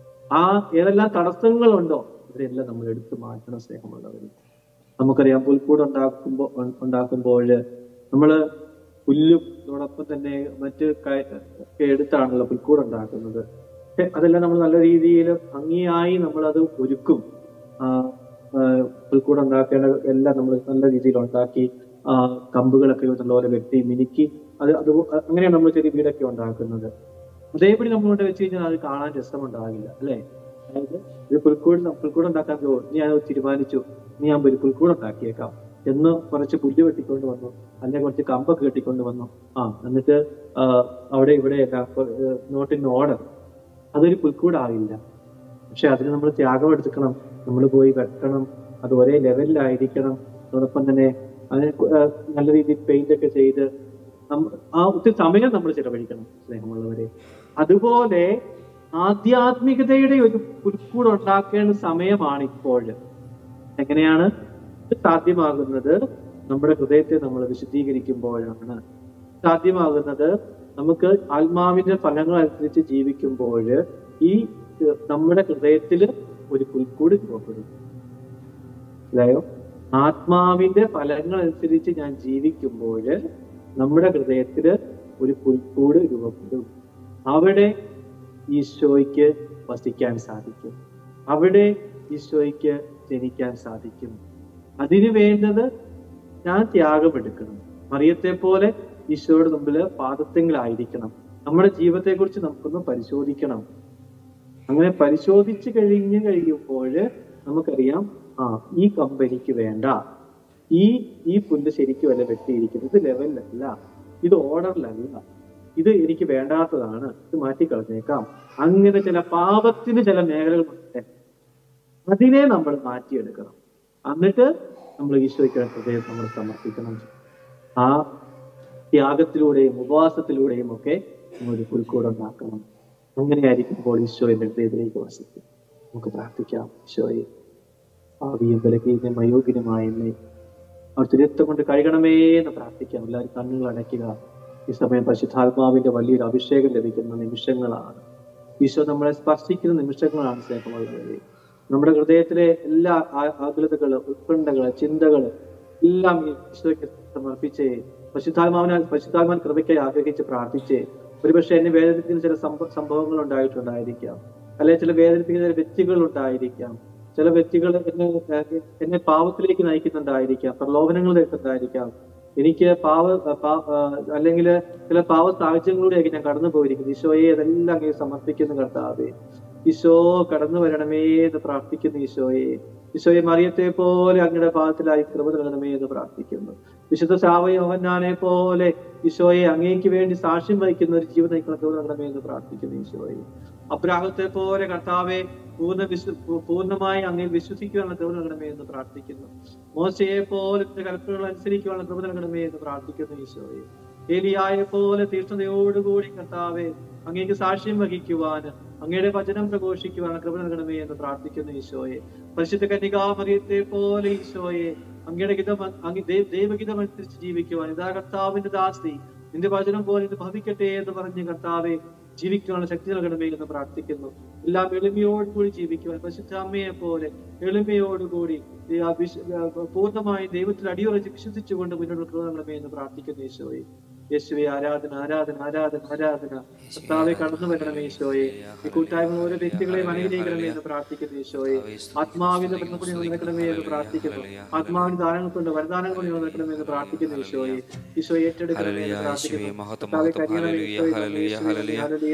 ആ ഏതെല്ലാം തടസ്സങ്ങളുണ്ടോ ഇവരെല്ലാം നമ്മൾ എടുത്തു മാറ്റണം സ്നേഹമുള്ളവർ നമുക്കറിയാം പുൽക്കൂട് ഉണ്ടാക്കുമ്പോ ഉണ്ടാക്കുമ്പോൾ നമ്മള് പുല്ലും അതോടൊപ്പം തന്നെ മറ്റ് ക- ഒക്കെ എടുത്താണല്ലോ പുൽക്കൂട് ഉണ്ടാക്കുന്നത് പക്ഷെ അതെല്ലാം നമ്മൾ നല്ല രീതിയിൽ ഭംഗിയായി നമ്മൾ അത് ഒരുക്കും ആ, ആ, പുൽക്കൂട് ഉണ്ടാക്കേണ്ട എല്ലാം നമ്മൾ നല്ല രീതിയിൽ ഉണ്ടാക്കി ആ, കമ്പുകളൊക്കെ നല്ലപോലെ വെട്ടി മിനുക്കി അത് അത് അങ്ങനെയാണ് നമ്മൾ ചെറിയ വീടൊക്കെ ഉണ്ടാക്കുന്നത് അതേപടി നമ്മളോട് വെച്ച് കഴിഞ്ഞാൽ അത് കാണാൻ രസമുണ്ടാകില്ല അല്ലെ അതായത് ഒരു പുൽക്കൂട് പുൽക്കൂട് ഉണ്ടാക്കാൻ പോകും ഇനി ഞാൻ തീരുമാനിച്ചു ഇനി ഞാൻ ഒരു പുൽക്കൂട് ഉണ്ടാക്കിയേക്കാം എന്ന് കുറച്ച് പുല്ല് വെട്ടിക്കൊണ്ട് വന്നു അല്ലെങ്കിൽ കുറച്ച് കമ്പൊക്കെ കെട്ടിക്കൊണ്ട് വന്നു ആ എന്നിട്ട് ആ, അവിടെ ഇവിടെ നോട്ടിന് ഓർഡർ അതൊരു പുൽക്കൂടാവില്ല പക്ഷെ അതിന് നമ്മൾ ത്യാഗം എടുക്കണം നമ്മൾ പോയി വെട്ടണം അത് ഒരേ ലെവലിലായിരിക്കണം അതോടൊപ്പം തന്നെ അതിന് കു- ആ, നല്ല രീതിയിൽ പെയിന്റ് ഒക്കെ ചെയ്ത് നമ്മ- ആ ഒത്തിരി സമയം നമ്മൾ ചെലവഴിക്കണം സ്നേഹമുള്ളവരെ അതുപോലെ ആധ്യാത്മികതയുടെ ഒരു പുൽക്കൂട് ഉണ്ടാക്കേണ്ട സമയമാണ് ഇപ്പോൾ എങ്ങനെയാണ് ഇത് സാധ്യമാകുന്നത് നമ്മുടെ ഹൃദയത്തെ നമ്മൾ വിശുദ്ധീകരിക്കുമ്പോഴാണ് സാധ്യമാകുന്നത് നമുക്ക് ആത്മാവിന്റെ ഫലങ്ങൾ അനുസരിച്ച് ജീവിക്കുമ്പോൾ ഈ ഏഹ്, നമ്മുടെ ഹൃദയത്തിൽ ഒരു പുൽക്കൂട് രൂപപ്പെടും മനസ്സിലായോ ആത്മാവിന്റെ ഫലങ്ങൾ അനുസരിച്ച് ഞാൻ ജീവിക്കുമ്പോൾ നമ്മുടെ ഹൃദയത്തില് ഒരു പുൽക്കൂട് രൂപപ്പെടും അവിടെ ഈശോയ്ക്ക് വസിക്കാൻ സാധിക്കും അവിടെ ഈശോയ്ക്ക് ജനിക്കാൻ സാധിക്കും അതിനു വേണ്ടത് ഞാൻ ത്യാഗമെടുക്കണം മറിയത്തെ പോലെ ഈശോയുടെ മുമ്പില് പാദത്തെങ്കിലായിരിക്കണം നമ്മുടെ ജീവിതത്തെ കുറിച്ച് നമുക്കൊന്ന് പരിശോധിക്കണം അങ്ങനെ പരിശോധിച്ച് കഴിഞ്ഞ് കഴിയുമ്പോൾ നമുക്കറിയാം ആ ഈ കമ്പനിക്ക് വേണ്ട ഈ ഈ പുല്ല് ശരിക്കും അല്ല വെട്ടിയിരിക്കുന്നത് ഇത് ലെവലിലല്ല ഇത് ഓർഡറിലല്ല ഇത് എനിക്ക് വേണ്ടാത്തതാണ് ഇത് മാറ്റിക്കളഞ്ഞേക്കാം അങ്ങനെ ചില പാപത്തിന് ചില മേഖലകളുണ്ട് അതിനെ നമ്മൾ മാറ്റിയെടുക്കണം എന്നിട്ട് നമ്മൾ ഈശോയ്ക്ക് ഹൃദയം നമ്മൾ സമർപ്പിക്കണം ആ ത്യാഗത്തിലൂടെയും ഉപവാസത്തിലൂടെയും ഒക്കെ നമ്മൾ ഒരു പുൽക്കൂടുണ്ടാക്കണം അങ്ങനെയായിരിക്കുമ്പോൾ ഈശോ എന്റെ ഹൃദയത്തിലേക്ക് വസിക്കും നമുക്ക് പ്രാർത്ഥിക്കാം ഈശോയെ ഭാവിയും ബലഹീനം അയോഗ്യനുമായ എന്നെ അവർ തിരുത്തം കൊണ്ട് കഴുകണമേ എന്ന് പ്രാർത്ഥിക്കാം എല്ലാവരും കണ്ണുകൾ അടയ്ക്കുക ഈ സമയം പരിശുദ്ധാത്മാവിന്റെ വലിയൊരു അഭിഷേകം ലഭിക്കുന്ന നിമിഷങ്ങളാണ് ഈശോ നമ്മളെ സ്പർശിക്കുന്ന നിമിഷങ്ങളാണ് സ്നേഹമുള്ളവരെ നമ്മുടെ ഹൃദയത്തിലെ എല്ലാ ആ- ആകുലതകള് ഉത്കണ്ഠകള് ചിന്തകള് എല്ലാം ഈശോയ്ക്ക് സമർപ്പിച്ച് പരിശുദ്ധാത്മാവിനെ പരിശുദ്ധാത്മാൻ കൃപയ്ക്കായി ആഗ്രഹിച്ച് പ്രാർത്ഥിച്ച് ഒരുപക്ഷെ എന്നെ വേദനിപ്പിക്കുന്ന ചില സംഭ സംഭവങ്ങൾ ഉണ്ടായിട്ടുണ്ടായിരിക്കാം അല്ലെങ്കിൽ ചില വേദനിപ്പിക്കുന്ന ചില വ്യക്തികൾ ഉണ്ടായിരിക്കാം ചില വ്യക്തികൾ എന്നെ എന്നെ പാവത്തിലേക്ക് നയിക്കുന്നുണ്ടായിരിക്കാം പ്രലോഭനങ്ങൾ നേരിട്ടുണ്ടായിരിക്കാം എനിക്ക് പാവ അല്ലെങ്കിൽ ചില പാവ സാഹചര്യങ്ങളിലൂടെയൊക്കെ ഞാൻ കടന്നു പോയിരിക്കുന്നു ഈശോയെ അതെല്ലാം അങ്ങനെ സമർപ്പിക്കുന്നു കർത്താവേ ഈശോ കടന്നു വരണമേ എന്ന് പ്രാർത്ഥിക്കുന്നു ഈശോയെ ഈശോയെ മറിയത്തെ പോലെ അങ്ങയുടെ പാദത്തിലായി കൃപ നൽകണമേ എന്ന് പ്രാർത്ഥിക്കുന്നു വിശുദ്ധ സാവയോഹന്നാനെ പോലെ ഈശോയെ അങ്ങേക്ക് വേണ്ടി സാക്ഷ്യം വഹിക്കുന്ന ഒരു ജീവിതം നയിക്കുന്ന കൃപ നൽകണമേ എന്ന് പ്രാർത്ഥിക്കുന്നു ഈശോയെ അബ്രാഹത്തെ പോലെ കർത്താവെ പൂർണ്ണ വിശ്വ പൂ- പൂർണ്ണമായി അങ്ങേ വിശ്വസിക്കുവാനുള്ള കൃപ നൽകണമേ എന്ന് പ്രാർത്ഥിക്കുന്നു മോശയെ പോലെ നിന്റെ കൽപ്പനകൾ അനുസരിക്കുവാനുള്ള കൃപ നൽകണമേ എന്ന് പ്രാർത്ഥിക്കുന്നു ഈശോയെ ഏലിയായെ പോലെ തീഷ്ണതയോടുകൂടി കർത്താവെ അങ്ങേക്ക് സാക്ഷ്യം വഹിക്കുവാൻ അങ്ങയുടെ വചനം പ്രഘോഷിക്കുവാൻ കൃപ നൽകണമേ എന്ന് പ്രാർത്ഥിക്കുന്നു ഈശോയെ പരിശുദ്ധ കന്യകാമറിയത്തെ പോലെ ഈശോയെ അങ്ങയുടെ ഗീതം അങ്ങ് ദൈവ- ദൈവഗീതം അനുസരിച്ച് ജീവിക്കുവാൻ ഇതാ കർത്താവിന്റെ ദാസി നിന്റെ വചനം പോലെ ഇത് ഭവിക്കട്ടെ എന്ന് പറഞ്ഞ് കർത്താവെ ജീവിക്കുവാനുള്ള ശക്തി നൽകണമേ എന്ന് പ്രാർത്ഥിക്കുന്നു എല്ലാം എളിമയോടുകൂടി ജീവിക്കുവാൻ പരിശുദ്ധ അമ്മയെ പോലെ എളിമയോടുകൂടി ഈ ആ വിശ- ആ പൂർണ്ണമായി ദൈവത്തിൽ അടിയുറച്ച് വിശ്വസിച്ചുകൊണ്ട് മുന്നോട്ട് കൃപ നൽകണമേ എന്ന് പ്രാർത്ഥിക്കുന്നു ഈശോയെ യേശുവെ ആരാധന ആരാധന ആരാധന ആരാധന കർത്താവെ കടന്നു വരണമേ ഈശോയെ ഈ കൂട്ടായ്മ ഓരോ വ്യക്തികളെയും അനുഗ്രഹിക്കണമേ എന്ന് പ്രാർത്ഥിക്കുന്നു ഈശോയെ ആത്മാവിന്റെ ഭരണപ്പണി നിലനിൽക്കണമേ എന്ന് പ്രാർത്ഥിക്കുന്നു ആത്മാവിന്റെ ദാനങ്ങൾ കൊണ്ട് വരദാനങ്ങൾ കൊണ്ട് നിലനിൽക്കണമേ എന്ന് പ്രാർത്ഥിക്കുന്നു ഈശോയെ ഈശോ ഏറ്റെടുക്കണമേ എന്ന് പ്രാർത്ഥിക്കുന്നു കർത്താവെ കനിയണമേ ഈശോയെ ഹല്ലേലൂയ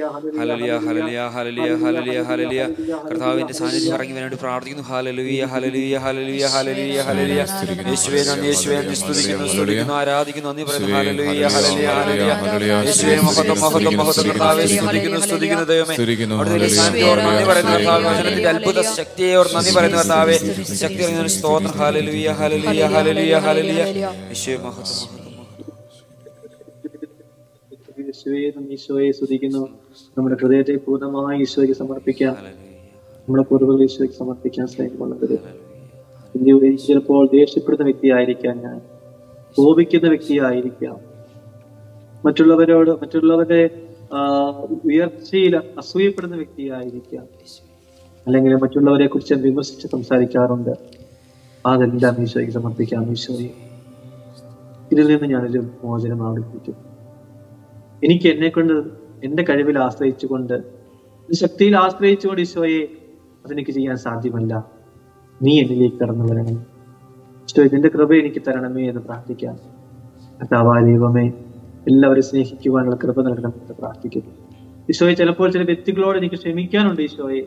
ഹലലിയ ഹലലിയ ഹലലിയ ഹലലിയ ഹലലിയ കർത്താവിന്റെ സാന്നിധ്യം ഇറങ്ങി വേണ്ടി പ്രാർത്ഥിക്കുന്നു ഹലലുയ ഹലലിയ ഹലലിയ ഹലലിയ ഹലലിയ യേശുവേ നന്ദി യേശുവേ നന്ദി സ്തുതിക്കുന്നു സ്തുതിക്കുന്നു ആരാധിക്കുന്നു നന്ദി പറയുന്നു ഹലലുയ ഹലലിയ ഹലലിയ യേശുവേ മഹത്വം മഹത്വം മഹത്വം കർത്താവെ സ്തുതിക്കുന്നു സ്തുതിക്കുന്നു ദൈവമേ അവിടുത്തെ സാന്നിധ്യം നന്ദി പറയുന്നു കർത്താവ് വചനത്തിന്റെ അത്ഭുത ശക്തിയെ ഓർ നന്ദി പറയുന്നു കർത്താവെ ശക്തി ഇറങ്ങുന്ന സ്തോത്രം ഹലലുയ ഹലലിയ ഹലലിയ ഹലലിയ യേശുവേ മഹത്വം മഹത്വം യേശുവേ നന്ദി ഈശോയെ സ്തുതിക്കുന്നു നമ്മുടെ ഹൃദയത്തെ പൂർണ്ണമായി ഈശോയ്ക്ക് സമർപ്പിക്കാം നമ്മുടെ പൂർവ്വകൾ ഈശോയ്ക്ക് സമർപ്പിക്കാൻ സ്നേഹമുള്ളവര് ഇന്ത്യ ചിലപ്പോൾ ദേഷ്യപ്പെടുന്ന വ്യക്തിയായിരിക്കാം ഞാൻ കോപിക്കുന്ന വ്യക്തിയായിരിക്കാം മറ്റുള്ളവരോട് മറ്റുള്ളവരുടെ ആ, ഉയർച്ചയിൽ അസൂയപ്പെടുന്ന വ്യക്തിയായിരിക്കാം അല്ലെങ്കിൽ മറ്റുള്ളവരെ കുറിച്ച് വിമർശിച്ച് സംസാരിക്കാറുണ്ട് അതെല്ലാം ഈശോയ്ക്ക് സമർപ്പിക്കാം ഈശോയെ ഇതിൽ നിന്ന് ഞാനൊരു മോചനം ആഗ്രഹിക്കും എനിക്ക് എന്നെ കൊണ്ട് എന്റെ കഴിവിൽ ആശ്രയിച്ചുകൊണ്ട് എന്റെ ശക്തിയിൽ ആശ്രയിച്ചുകൊണ്ട് ഈശോയെ അതെനിക്ക് ചെയ്യാൻ സാധ്യമല്ല നീ എന്നിലേക്ക് കടന്നു വരണം ഈശോ ഇതിന്റെ കൃപ എനിക്ക് തരണമേ എന്ന് പ്രാർത്ഥിക്കാം കർത്താവായ ദൈവമേ എല്ലാവരും സ്നേഹിക്കുവാനുള്ള കൃപ നൽകണമെന്ന് പ്രാർത്ഥിക്കുന്നു ഈശോയെ ചിലപ്പോൾ ചില വ്യക്തികളോട് എനിക്ക് ക്ഷമിക്കാനുണ്ട് ഈശോയെ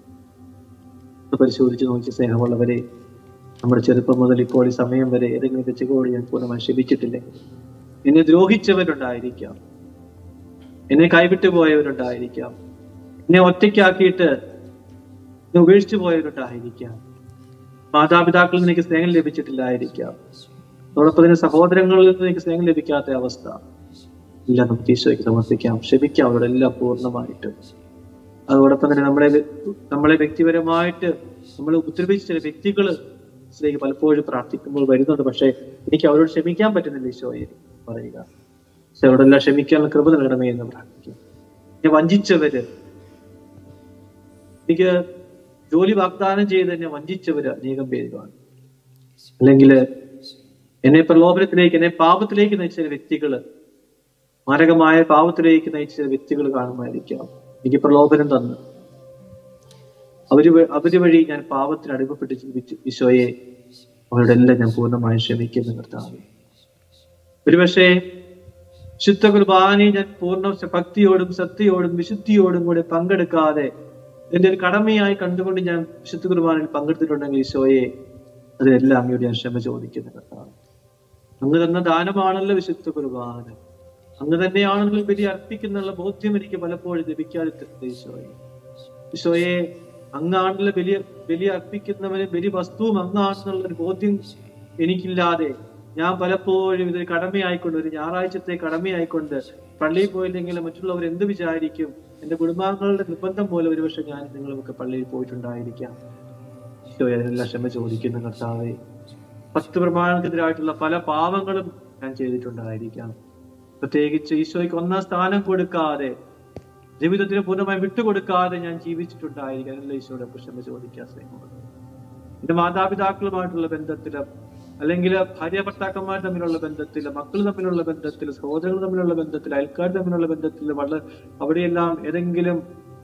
ഒന്ന് പരിശോധിച്ച് നോക്കി സ്നേഹമുള്ളവരെ നമ്മുടെ ചെറുപ്പം മുതൽ ഇപ്പോൾ ഈ സമയം വരെ ഏതെങ്കിലും തെറ്റുകളോട് ഞാൻ പൂർണ്ണമായി ക്ഷമിച്ചിട്ടില്ലെങ്കിൽ എന്നെ ദ്രോഹിച്ചവരുണ്ടായിരിക്കാം എന്നെ കൈവിട്ടു പോയവരുണ്ടായിരിക്കാം എന്നെ ഒറ്റയ്ക്കാക്കിയിട്ട് എന്നെ ഉപേക്ഷിച്ചു പോയവരുണ്ടായിരിക്കാം മാതാപിതാക്കളിൽ നിന്ന് എനിക്ക് സ്നേഹം ലഭിച്ചിട്ടില്ലായിരിക്കാം അതോടൊപ്പം തന്നെ സഹോദരങ്ങളിൽ നിന്ന് എനിക്ക് സ്നേഹം ലഭിക്കാത്ത അവസ്ഥ എല്ലാം നമുക്ക് ഈശോയ്ക്ക് സമർപ്പിക്കാം ക്ഷമിക്കാം അവരുടെ എല്ലാം പൂർണ്ണമായിട്ട് അതോടൊപ്പം തന്നെ നമ്മളെ വ്യ- നമ്മളെ വ്യക്തിപരമായിട്ട് നമ്മളെ ഉപദ്രവിച്ച ചില വ്യക്തികള് ഇതിലേക്ക് പലപ്പോഴും പ്രാർത്ഥിക്കുമ്പോൾ വരുന്നുണ്ട് പക്ഷെ എനിക്ക് അവരോട് ക്ഷമിക്കാൻ പറ്റുന്നില്ല ഈശോയെ പറയുക പക്ഷെ അവരോടെല്ലാം ക്ഷമിക്കാനുള്ള കൃപ നൽകണമേ എന്ന് പ്രാർത്ഥിക്കും എന്നെ വഞ്ചിച്ചവര് എനിക്ക് ജോലി വാഗ്ദാനം ചെയ്ത് എന്നെ വഞ്ചിച്ചവര് അനേകം പേരുമാണ് അല്ലെങ്കിൽ എന്നെ പ്രലോഭനത്തിലേക്ക് എന്നെ പാപത്തിലേക്ക് നയിച്ച ചില വ്യക്തികള് മാരകമായ പാപത്തിലേക്ക് നയിച്ച ചില വ്യക്തികൾ കാണുമായിരിക്കാം എനിക്ക് പ്രലോഭനം തന്നു അവര് വ- അവര് വഴി ഞാൻ പാപത്തിന് അടിമപ്പെട്ട് ജീവിച്ചു ഈശോയെ അവരുടെ എല്ലാം ഞാൻ പൂർണ്ണമായും ക്ഷമിക്കുന്നു കർത്താവ് ഒരുപക്ഷെ ശുദ്ധ കുർബാനയെ ഞാൻ പൂർണ്ണ ഭക്തിയോടും സത്യയോടും വിശുദ്ധിയോടും കൂടെ പങ്കെടുക്കാതെ എന്റെ ഒരു കടമയായി കണ്ടുകൊണ്ട് ഞാൻ വിശുദ്ധ കുർബാനയിൽ പങ്കെടുത്തിട്ടുണ്ടെങ്കിൽ ഈശോയെ അതിലെല്ലാം അങ്ങയോട് ഞാൻ ക്ഷമ ചോദിക്കുന്നു കർത്താവ് അങ്ങ് തന്ന ദാനമാണല്ലോ വിശുദ്ധ കുർബാന അങ്ങ് തന്നെയാണല്ലോ ബലി അർപ്പിക്കുന്നുള്ള ബോധ്യം എനിക്ക് പലപ്പോഴും ലഭിക്കാതിട്ടുണ്ട് ഈശോയെ ഈശോയെ അങ്ങാണല്ലോ ബലി ബലി അർപ്പിക്കുന്നവന് ബലി വസ്തുവും അങ്ങാണെന്നുള്ള ഒരു ബോധ്യം എനിക്കില്ലാതെ ഞാൻ പലപ്പോഴും ഇതൊരു കടമയായിക്കൊണ്ട് ഒരു ഞായറാഴ്ചത്തെ കടമയായിക്കൊണ്ട് പള്ളിയിൽ പോയില്ലെങ്കിൽ മറ്റുള്ളവർ എന്ത് വിചാരിക്കും എന്റെ കുടുംബാംഗങ്ങളുടെ നിർബന്ധം പോലെ ഒരുപക്ഷെ ഞാൻ നിങ്ങളുമൊക്കെ പള്ളിയിൽ പോയിട്ടുണ്ടായിരിക്കാം ഈശോയെ അതിനെല്ലാം ക്ഷമ ചോദിക്കുന്ന കർത്താവെ പത്ത് പ്രമാണത്തിനെതിരായിട്ടുള്ള പല പാവങ്ങളും ഞാൻ ചെയ്തിട്ടുണ്ടായിരിക്കാം പ്രത്യേകിച്ച് ഈശോയ്ക്ക് ഒന്നാം സ്ഥാനം കൊടുക്കാതെ ജീവിതത്തിന് പൂർണ്ണമായി വിട്ടുകൊടുക്കാതെ ഞാൻ ജീവിച്ചിട്ടുണ്ടായിരിക്കാം അല്ല ഈശോയുടെ ക്ഷമ ചോദിക്കാൻ സ്നേഹമുള്ളത് എന്റെ മാതാപിതാക്കളുമായിട്ടുള്ള ബന്ധത്തില് അല്ലെങ്കിൽ ഭാര്യ ഭർത്താക്കന്മാർ തമ്മിലുള്ള ബന്ധത്തില് മക്കൾ തമ്മിലുള്ള ബന്ധത്തില് സഹോദരങ്ങൾ തമ്മിലുള്ള ബന്ധത്തില് അയൽക്കാർ തമ്മിലുള്ള ബന്ധത്തില് വളരെ അവിടെയെല്ലാം ഏതെങ്കിലും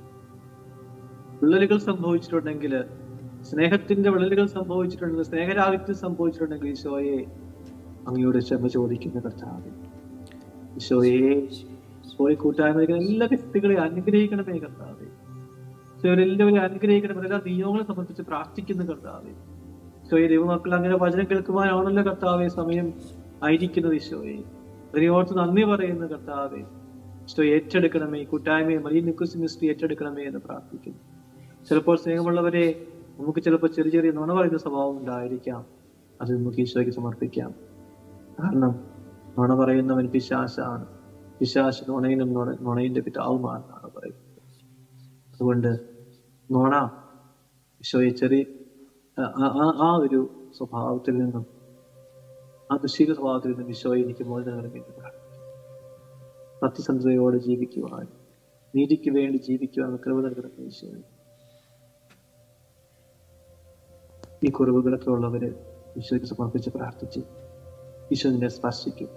വിള്ളലുകൾ സംഭവിച്ചിട്ടുണ്ടെങ്കിൽ സ്നേഹത്തിന്റെ വിള്ളലുകൾ സംഭവിച്ചിട്ടുണ്ടെങ്കിൽ സ്നേഹരാഹിത്യം സംഭവിച്ചിട്ടുണ്ടെങ്കിൽ ഈശോയെ അങ്ങയോട് ക്ഷമ ചോദിക്കുന്ന കർത്താവ് ഈശോയെ പോയി കൂട്ടായ്മ എല്ലാ വ്യക്തികളെയും അനുഗ്രഹിക്കണമേ കർത്താവെ ഈശോയെല്ലാവരും അനുഗ്രഹിക്കണമേ എല്ലാ നിയമങ്ങളെ സംബന്ധിച്ച് പ്രാർത്ഥിക്കുന്ന കർത്താവെ ഈശോയെ ദൈവമക്കൾ അങ്ങനെ വചനം കേൾക്കുവാനാണല്ലോ കർത്താവെ സമയം ആയിരിക്കുന്നത് ഈശോയെ അതിനോർത്ത് നന്ദി പറയുന്ന കർത്താവെ ഈശോ ഏറ്റെടുക്കണമേ ഈ കൂട്ടായ്മയെ മറിയ നിക്കുസ് മിനിസ്ട്രി ഏറ്റെടുക്കണമേ എന്ന് പ്രാർത്ഥിക്കുന്നു ചിലപ്പോൾ സ്നേഹമുള്ളവരെ നമുക്ക് ചിലപ്പോൾ ചെറിയ ചെറിയ നുണ പറയുന്ന സ്വഭാവം ഉണ്ടായിരിക്കാം അത് നമുക്ക് ഈശോയ്ക്ക് സമർപ്പിക്കാം കാരണം നുണ പറയുന്നവൻ പിശാശാണ് പിശാശ് നുണയിലും നുണ നുണയിന്റെ പിതാവുമാണെന്നാണ് പറയുന്നത് അതുകൊണ്ട് നുണ ഈശോയെ ചെറിയ ആ- ആ- ആ- ആ ഒരു സ്വഭാവത്തിൽ നിന്നും ആ ദുശീല സ്വഭാവത്തിൽ നിന്നും ഈശോയെ എനിക്ക് മോചനം നൽകേണ്ടി പ്രാർത്ഥിക്കുന്നു സത്യസന്ധതയോടെ ജീവിക്കുവാൻ നീതിക്ക് വേണ്ടി ജീവിക്കുവാൻ കൃപ നൽകണം ഈശോയെ ഈ കുറവുകളൊക്കെ ഉള്ളവര് ഈശോയ്ക്ക് സമർപ്പിച്ച് പ്രാർത്ഥിച്ച് ഈശോ നിന്നെ സ്പർശിക്കും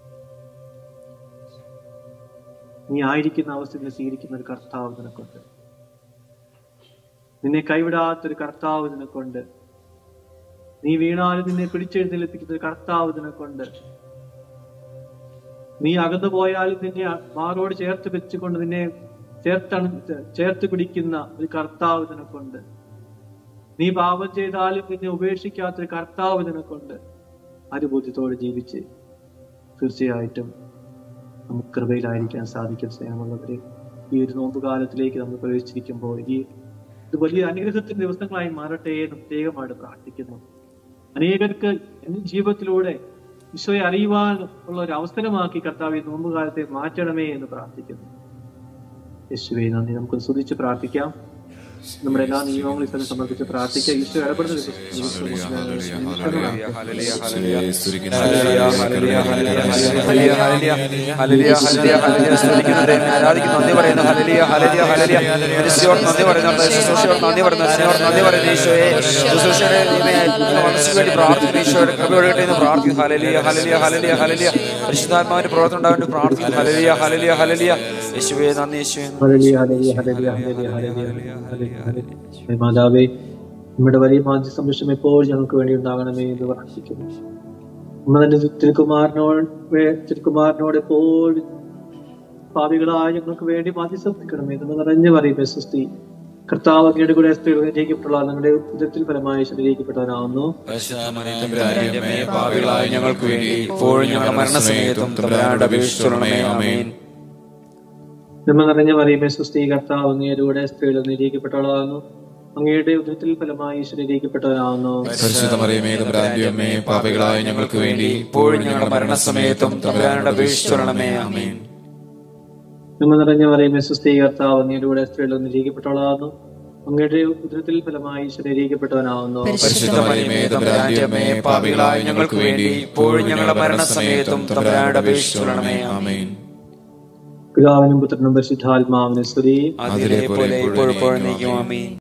നീ ആയിരിക്കുന്ന അവസ്ഥയിൽ സ്വീകരിക്കുന്ന ഒരു കർത്താവ് നിനക്കുണ്ട് നിന്നെ കൈവിടാത്തൊരു കർത്താവ് നിനക്കുണ്ട് നീ വീണാലും നിന്നെ പിടിച്ചെഴുന്നേൽപ്പിക്കുന്ന ഒരു കർത്താവ് നിനക്കുണ്ട് നീ അകന്നു പോയാലും നിന്നെ മാറോട് ചേർത്ത് വെച്ചുകൊണ്ട് നിന്നെ ചേർത്താണ് ചേർത്ത് പിടിക്കുന്ന ഒരു കർത്താവ് നിനക്കുണ്ട് നീ പാപം ചെയ്താലും നിന്നെ ഉപേക്ഷിക്കാത്തൊരു കർത്താവ് നിനക്കുണ്ട് അനുബോധ്യത്തോടെ ജീവിച്ച് തീർച്ചയായിട്ടും നമുക്ക് കൃപയിലായിരിക്കാൻ സാധിക്കും സ്നേഹമുള്ളവരെ ഈ ഒരു നോമ്പുകാലത്തിലേക്ക് നമ്മൾ പ്രവേശിച്ചിരിക്കുമ്പോൾ ഈ ഇത് വലിയ അനുഗ്രഹത്തിന്റെ ദിവസങ്ങളായി മാറട്ടെ എന്ന് പ്രത്യേകമായിട്ട് പ്രാർത്ഥിക്കുന്നു അനേകർക്ക് എന്റെ ജീവിതത്തിലൂടെ ഈശോയെ അറിയുവാൻ ഉള്ള ഒരു അവസരമാക്കി കർത്താവ് ഈ നോമ്പ് കാലത്തെ മാറ്റണമേ എന്ന് പ്രാർത്ഥിക്കുന്നു യേശുവെ നന്ദി നമുക്ക് സ്തുതിച്ച് പ്രാർത്ഥിക്കാം നമ്മുടെ എല്ലാ നിയമങ്ങളും തന്നെ സമർപ്പിച്ച് പ്രാർത്ഥിക്കാം ഈശോ ഇടപെടുന്ന ഹല്ലേലൂയ, ഹല്ലേലൂയ, ഹല്ലേലൂയ. യേശുവേ, സ്തുതിക്കുന്നു. ഹല്ലേലൂയ, ഹല്ലേലൂയ, ഹല്ലേലൂയ, ഹല്ലേലൂയ, ഹല്ലേലൂയ, ഹല്ലേലൂയ, ഹല്ലേലൂയ, ഹല്ലേലൂയ. സ്തുതിക്കുന്നു ദൈവമേ, ആരാധിക്കുന്നു നന്ദി പറയുന്നു ഹല്ലേലൂയ, ഹല്ലേലൂയ, ഹല്ലേലൂയ. യേശുവോട് നന്ദി പറയുന്നു ശുശ്രൂഷയോട് നന്ദി പറയുന്നു സ്നേഹോട് നന്ദി പറയുന്നു ഈശോയെ ശുശ്രൂഷയുടെ ദൈവമേ, ഇന്ന് വന്നതിന് വേണ്ടി പ്രാർത്ഥിക്കുന്നു ഈശോയുടെ കൃപയൊഴുകട്ടെ എന്ന് പ്രാർത്ഥിക്കുന്നു ഹല്ലേലൂയ, ഹല്ലേലൂയ, ഹല്ലേലൂയ, ഹല്ലേലൂയ. പരിശുദ്ധാത്മാവിന്റെ പ്രവർത്തനം ഉണ്ടാകാൻ വേണ്ടി പ്രാർത്ഥിക്കുന്നു ഹല്ലേലൂയ, ഹല്ലേലൂയ, ഹല്ലേലൂയ. യേശുവേ നന്ദി യേശുവേ നന്ദി. ഹല്ലേലൂയ, ഹല്ലേലൂയ, ഹല്ലേലൂയ, ഹല്ലേലൂയ, ഹല്ലേലൂയ, ഹല്ലേലൂയ, ഹല്ലേലൂയ. മാതാവേ നമ്മുടെ വലിയ മാധ്യ സംരക്ഷണം എപ്പോഴും ഞങ്ങൾക്ക് വേണ്ടി ഉണ്ടാകണമേ എന്ന് പ്രാർത്ഥിക്കുന്നു നമ്മൾ തന്നെ തിരുക്കുമാരനോട് വേ- തിരുക്കുമാരനോട് എപ്പോഴും പാപികളായ ഞങ്ങൾക്ക് വേണ്ടി മാധ്യസ്ഥിക്കണമേ എന്ന് നിറഞ്ഞു പറയുമേ സുസ്തി കർത്താവ് അങ്ങയുടെ കൂടെ സ്ത്രീകൾ നിരീക്കപ്പെട്ടുള്ള നിങ്ങളുടെ ഉദരത്തിൽ ഫലമായി ശരീരിക്കപ്പെട്ടവനാവുന്നു തമ്പുരാന്റെ അമ്മേ, പാപികളായ ഞങ്ങൾക്ക് വേണ്ടി ഇപ്പോഴും ഞങ്ങളുടെ മരണസമയത്തും തമ്പുരാനോട് അപേക്ഷിച്ചുകൊള്ളണമേ ആമേൻ നമ്മൾ നിറഞ്ഞു പറയുമേ സുസ്തി കർത്താവ് അങ്ങയുടെ കൂടെ സ്ത്രീകൾ നിരീക്കപ്പെട്ടവളാകുന്നു അങ്ങയുടെ ഉദരത്തിൽ ഫലമായി ശരീരിക്കപ്പെട്ടവനാവുന്നു പരിശുദ്ധ മറിയമേ തമ്പുരാന്റെ അമ്മേ പാപികളായ ഞങ്ങൾക്ക് വേണ്ടി ഇപ്പോഴും ഞങ്ങളുടെ മരണസമയത്തും തമ്പുരാനോട് അപേക്ഷിച്ചുകൊള്ളണമേ ആമേൻ നമ്മൾ നിറഞ്ഞു പറയുമേ സുസ്തി കർത്താവ് അങ്ങയുടെ കൂടെ സ്ത്രീകൾ നിരീക്കപ്പെട്ടവളാകുന്നു അങ്ങയുടെ ഉദരത്തിൽ ഫലമായി ശരീരിക്കപ്പെട്ടവനാവുന്നു പരിശുദ്ധ മറിയമേ തമ്പുരാന്റെ അമ്മേ പാപികളായ ഞങ്ങൾക്ക് വേണ്ടി ഇപ്പോഴും ഞങ്ങളുടെ മരണസമയത്തും തമ്പുരാനോട് അപേക്ഷിച്ചുകൊള്ളണമേ ആമേൻ പിതാവിനും പുത്രനും പരിശുദ്ധാത്മാവിനും സ്തുതി അതിലെ പോലെ ഇപ്പോഴും നീക്കും ആമേൻ